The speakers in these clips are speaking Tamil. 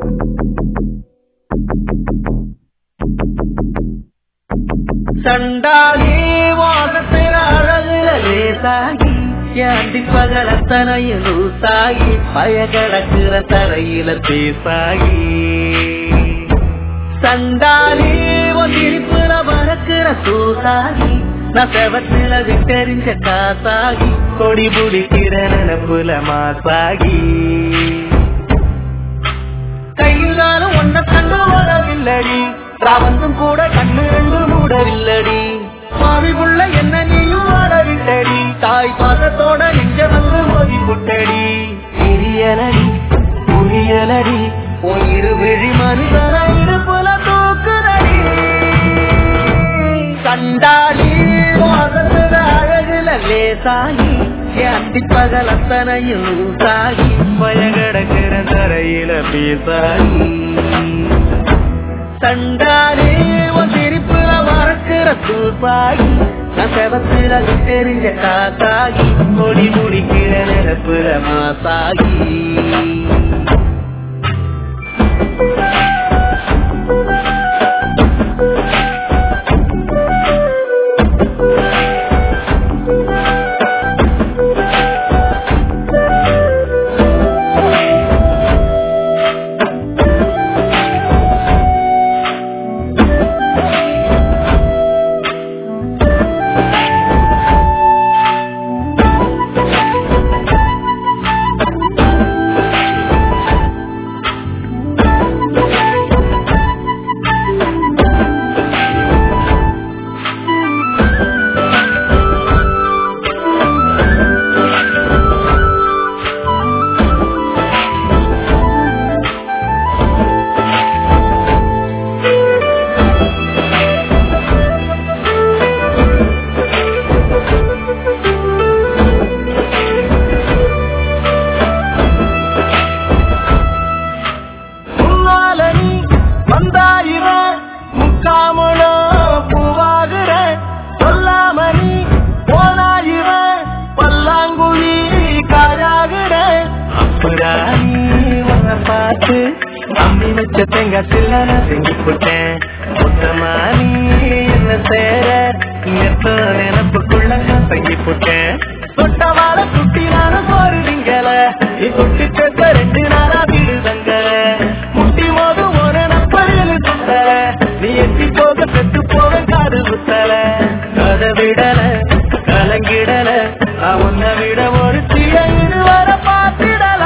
சண்டாகி வாசத்தில அழகுல லேசாகி ஏண்டி பகலத்தனையும் லூசாகி பயகடக்குற தரையில பேசாகி சண்டாகி ஒன்றிருப்புல பறக்கிற சூசாகி நான் செவத்துல விட்டெறிஞ்ச காசாகி கொடி புடிக்கிற நினப்புல மாசாகி கையிலாலும் ஒன்ன கண்டு ஓடவில்லடி ராவந்தும் கூட கண்ணு ரெண்டு மூடவில்லடி மாவிக்குள்ள என்ன நீயும் ஆடவில்லடி தாய் பாசத்தோட நெஞ்ச வந்து மோதி புட்டடி புரியலடி புரியலடி உன் இரு விழி மனிதன இடுப்புல தூக்குதடி கண்டாடி வாசத்துல அழகுல லேசாகி அத்தி பகல் அத்தனையும் லூசாகி பயகடக்கிற தரையில பேசாகி சண்டாரே உன் சிரிப்புல மறக்கிற தூசாகி நான் செவத்துல தெரிஞ்ச காத்தாகி கொடி முடிக்கிற நிரப்புல மாசாகி முன்னால நீ வந்தாயிர முக்காமல பூவாகிற சொல்லாம நீ போனாயிர பல்லாங்குழி காயாகிற அப்புறா நீ உன்னை பார்த்து அம்மி வச்ச தேங்காய் நான் செஞ்சு போட்டேன் மொத்தமா நீ என்ன சேர எப்ப நினப்புக்குள்ள தங்கி போட்டேன் தொட்டவாழ சுட்டி நானும் போருவீங்கள நீ தொட்டு கேட்ட ரெண்டு நாளா வீடு தங்கல முட்டி மோது ஒரு நப்பரில் சுத்தல நீ எட்டி போக செத்து போக காது சுத்தல கதை விடல கலங்கிடல நான் உன்னை விட ஒரு தீய இருவர பார்த்திடல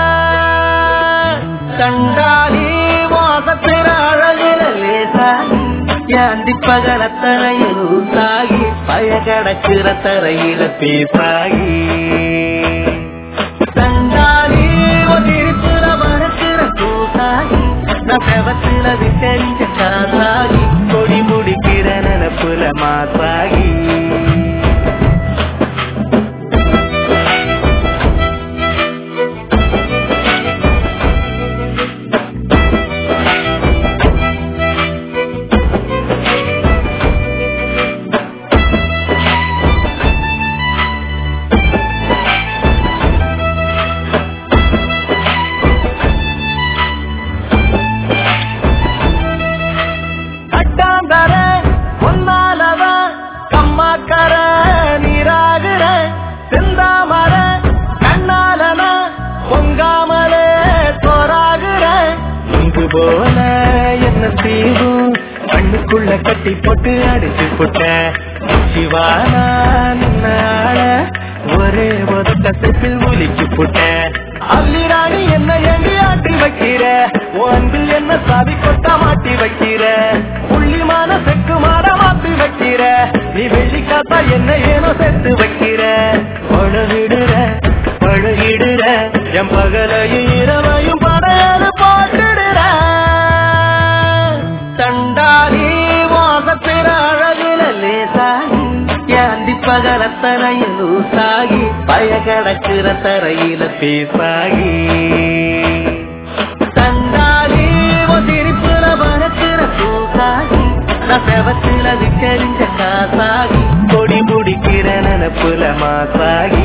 கண்டாலி வாசத்திர அழகில லேசாகி ஏந்தி பகலத்தரையில் ஊசாகி பயகடக்கிற தரையில பேசாகி கண்டாலி ஒதிரிப்புற மறக்கிற கூசாகி நான் செவத்துல விட்டறிஞ்ச காசாகி கொடி முடிக்கிற நினப்புல மாசாகி கட்டாந்தர ஒன்னாலவ கம்மாக்கர நீராகிற செந்தாமர கண்ணாலன பொங்காமலே தோராகிற இங்கு போல என்ன தீவும் கண்ணுக்குள்ள கட்டி போட்டு அடிச்சு போட்ட சிவானா நின்னால ஒரே ஒரு கசப்பில் ஒலிச்சு போட்ட அள்ளிராணி என்ன ஏண்டி ஆட்டி வைக்கிற ஒன்றில் என்ன சாதி கொட்ட மாட்டி வைக்கிற புள்ளிமான செக்கு மாற மாத்தி வைக்கிற நீ வெள்ளி காத்தா என்ன ஏனோ சேர்த்து வைக்கிற பழகிடுற பழகிடுற என் பகலையும் இரவையும் படையாளு போட்டுடுற தண்டாரி வாசத்திர அழகுல லேசாகி ஏந்தி பகலத்தரையில் ஊசாகி பயகடக்கிற தரையில பேசாகி தண்டாரி ஒதிரிப்புல பறக்கிற பூசாகி நான் செவத்துல விட்டறிஞ்ச காசாகி கொடி முடிக்கிற நினப்புல மாசாகி